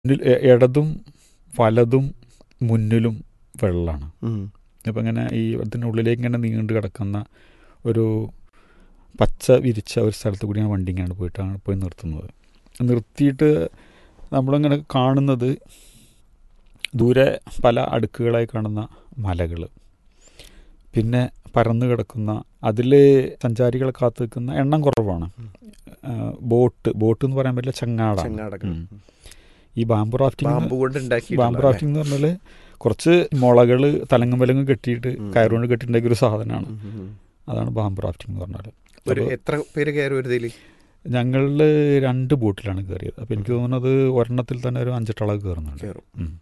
മുന്നിൽ എ- ഇടതും വലതും മുന്നിലും വെള്ളമാണ് ഉം. അപ്പം ഇങ്ങനെ ഈ അതിനുള്ളിലേക്ക് ഇങ്ങനെ നീണ്ടു കിടക്കുന്ന ഒരു പച്ച വിരിച്ച ഒരു സ്ഥലത്ത് കൂടിയാണ് വണ്ടി ഇങ്ങനെ പോയിട്ടാണ് പോയി നിർത്തുന്നത് നിർത്തിയിട്ട് നമ്മളിങ്ങനെ കാണുന്നത് ദൂരെ പല അടുക്കുകളായി കാണുന്ന മലകൾ പിന്നെ പരന്നു കിടക്കുന്ന അതിൽ സഞ്ചാരികളെ കാത്തു നിൽക്കുന്ന എണ്ണം കുറവാണ് ആ, ബോട്ട് ബോട്ട് എന്ന് പറയാൻ പറ്റില്ല ചങ്ങാട ചങ്ങാടകൾ ഉം. ഈ ബാമ്പു റാഫ്റ്റിംഗ് ബാമ്പു കൊണ്ട് ഉണ്ടാക്കി ബാമ്പു റാഫ്റ്റിംഗ് എന്ന് പറഞ്ഞാൽ കുറച്ച് മുളകൾ തലങ്ങും വിലങ്ങും കെട്ടിയിട്ട് ഉം. കയറുകൊണ്ട് കെട്ടിയിട്ടുണ്ടാക്കിയ ഒരു സാധനമാണ് അതാണ് ബാമ്പു റാഫ്റ്റിംഗ് എന്ന് പറഞ്ഞാൽ ഒരു എത്ര പേര് കയറി വരുതിൽ ഞങ്ങളിൽ രണ്ട് ബോട്ടിലാണ് കയറിയത് അപ്പോൾ എനിക്ക് തോന്നുന്നത് ഒരെണ്ണത്തിൽ തന്നെ ഒരു അഞ്ചെട്ടാളൊക്കെ കയറുന്നുണ്ട് കയറും ഉം.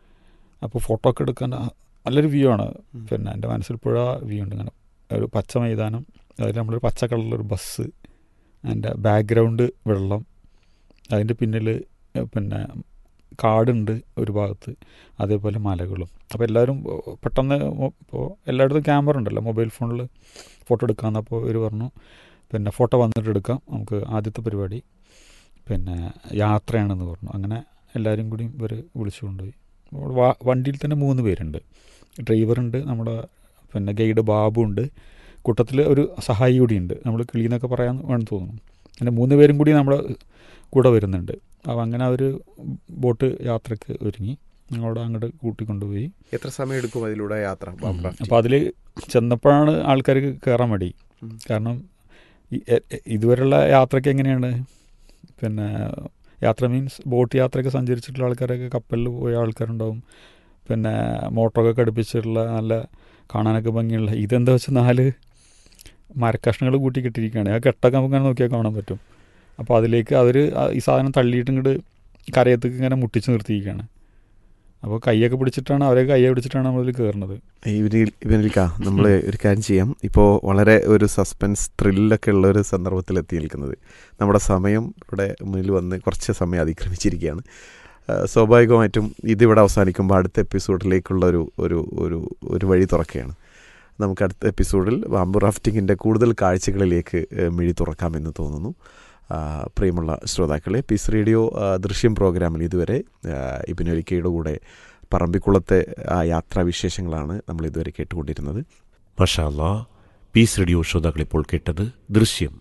അപ്പോൾ ഫോട്ടോ ഒക്കെ എടുക്കാൻ ആ- നല്ലൊരു വ്യൂ ആണ് ഉം. പിന്നെ എൻ്റെ മനസ്സിൽ പുഴ വ്യൂ ഉണ്ട് ഇങ്ങനെ ഒരു പച്ച മൈതാനം അതിൽ നമ്മളൊരു പച്ച കളറിലൊരു ബസ് അതിൻ്റെ ബാക്ക്ഗ്രൗണ്ട് വെള്ളം അതിൻ്റെ പിന്നിൽ പിന്നെ കാടുണ്ട് ഒരു ഭാഗത്ത് അതേപോലെ മലകളും അപ്പോൾ എല്ലാവരും പെട്ടെന്ന് ഇപ്പോൾ എല്ലായിടത്തും ക്യാമറ ഉണ്ടല്ലോ മൊബൈൽ ഫോണിൽ ഫോട്ടോ എടുക്കാമെന്നപ്പോൾ ഇവർ പറഞ്ഞു പിന്നെ ഫോട്ടോ വന്നിട്ട് എടുക്കാം നമുക്ക് ആദ്യത്തെ പരിപാടി പിന്നെ യാത്രയാണെന്ന് പറഞ്ഞു അങ്ങനെ എല്ലാവരും കൂടി ഇവർ വിളിച്ചു കൊണ്ടുപോയി അപ്പോൾ വാ- വണ്ടിയിൽ തന്നെ മൂന്ന് പേരുണ്ട് ഡ്രൈവറുണ്ട് നമ്മുടെ പിന്നെ ഗൈഡ് ബാബു ഉണ്ട് കൂട്ടത്തിൽ ഒരു സഹായി കൂടിയുണ്ട് നമ്മൾ കിളിന്നൊക്കെ പറയാൻ വേണം തോന്നുന്നു അങ്ങനെ മൂന്ന് പേരും കൂടി നമ്മുടെ കൂടെ വരുന്നുണ്ട് അപ്പോൾ അങ്ങനെ അവർ ബോട്ട് യാത്രയ്ക്ക് ഒരുങ്ങി ഞങ്ങളോട് അങ്ങോട്ട് കൂട്ടിക്കൊണ്ടുപോയി എത്ര സമയം എടുക്കും അതിലൂടെ യാത്ര ബാമ്പു റാഫ്റ്റിംഗ്? അപ്പോൾ അതിൽ ചെന്നപ്പോഴാണ് ആൾക്കാർക്ക് കയറാൻ മടി ഉം. കാരണം ഈ- എ- എ- ഇതുവരെയുള്ള യാത്രയ്ക്ക് എങ്ങനെയാണ് പിന്നെ യാത്ര മീൻസ് ബോട്ട് യാത്രയൊക്കെ സഞ്ചരിച്ചിട്ടുള്ള ആൾക്കാരൊക്കെ കപ്പലിൽ പോയ ആൾക്കാരുണ്ടാവും പിന്നെ മോട്ടറൊക്കെ ഘടിപ്പിച്ചിട്ടുള്ള നല്ല കാണാനൊക്കെ ഭംഗിയുള്ള ഇതെന്താ വെച്ചാൽ നാല് മരക്കഷ്ണങ്ങൾ കൂട്ടി കെട്ടിയിരിക്കുകയാണ് ആ കെട്ടൊക്കെ നമുക്ക് ഇങ്ങനെ നോക്കിയാൽ കാണാൻ പറ്റും അപ്പോൾ അതിലേക്ക് അവർ ഈ സാധനം തള്ളിയിട്ട് ഇങ്ങോട്ട് കരയത്തേക്ക് ഇങ്ങനെ മുട്ടിച്ച് നിർത്തിയിരിക്കുകയാണ് അപ്പോൾ കൈയൊക്കെ പിടിച്ചിട്ടാണ് അവരെ കൈയെ പിടിച്ചിട്ടാണ് നമ്മളിൽ കയറുന്നത് ഇവനിൽ ഇവനിൽക്ക നമ്മൾ ഒരു കാര്യം ചെയ്യാം ഇപ്പോൾ വളരെ ഒരു സസ്പെൻസ് ത്രില്ലൊക്കെ ഉള്ള ഒരു സന്ദർഭത്തിൽ എത്തി നിൽക്കുന്നത് നമ്മുടെ സമയം ഇവിടെ മുന്നിൽ വന്ന് കുറച്ച് സമയം അതിക്രമിച്ചിരിക്കുകയാണ് ആ, സ്വാഭാവികമായിട്ടും ഇതിവിടെ അവസാനിക്കുമ്പോൾ അടുത്ത എപ്പിസോഡിലേക്കുള്ള ഒരു ഒരു ഒരു ഒരു വഴി തുറക്കുകയാണ് നമുക്ക് അടുത്ത എപ്പിസോഡിൽ ബാമ്പു റാഫ്റ്റിങ്ങിൻ്റെ കൂടുതൽ കാഴ്ചകളിലേക്ക് ഏ, മിഴി തുറക്കാമെന്ന് തോന്നുന്നു ആ, പ്രിയമുള്ള ശ്രോതാക്കളെ പീസ് റേഡിയോ ആ, ദൃശ്യം പ്രോഗ്രാമിൽ ഇതുവരെ ഇബിനൊരിക്കയുടെ കൂടെ പറമ്പിക്കുളത്തെ ആ യാത്രാവിശേഷങ്ങളാണ് നമ്മൾ ഇതുവരെ കേട്ടുകൊണ്ടിരുന്നത് മഷാല്ലാ പീസ് റേഡിയോ ശ്രോതാക്കൾ ഇപ്പോൾ കേട്ടത് ദൃശ്യം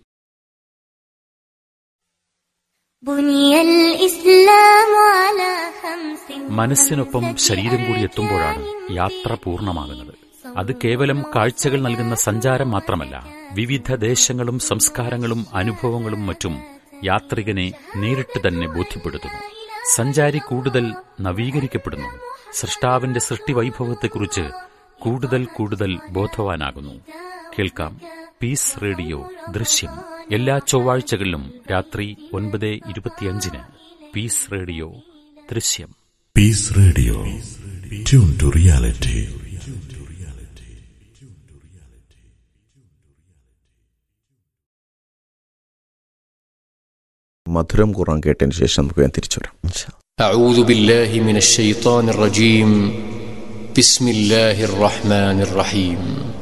بني الإسلام على خمس മനസ്സിനൊപ്പം ശരീരം കൂടി എത്തുമ്പോഴാണ് യാത്ര പൂർണ്ണമാകുന്നത് അത് കേവലം കാഴ്ചകൾ നൽകുന്ന സഞ്ചാരം മാത്രമല്ല വിവിധ ദേശങ്ങളും സംസ്കാരങ്ങളും അനുഭവങ്ങളും മറ്റും യാത്രികനെ നേരിട്ട് തന്നെ ബോധ്യപ്പെടുത്തുന്നു സഞ്ചാരി കൂടുതൽ നവീകരിക്കപ്പെടുന്നു സൃഷ്ടാവിന്റെ സൃഷ്ടി വൈഭവത്തെക്കുറിച്ച് കൂടുതൽ കൂടുതൽ ബോധവാനാകുന്നു കേൾക്കാം പീസ് റേഡിയോ ദൃശ്യം എല്ലാ ചൊവ്വാഴ്ചകളിലും രാത്രി ഒൻപത് ഇരുപത്തിയഞ്ചിന് പീസ് റേഡിയോ ദൃശ്യം Peace Radio. Tune to reality. മധുരം കുറം കേട്ടതിന് ശേഷം നമുക്ക് ഞാൻ തിരിച്ചു വരാം أعوذ بالله من الشيطان الرجيم بسم الله الرحمن الرحيم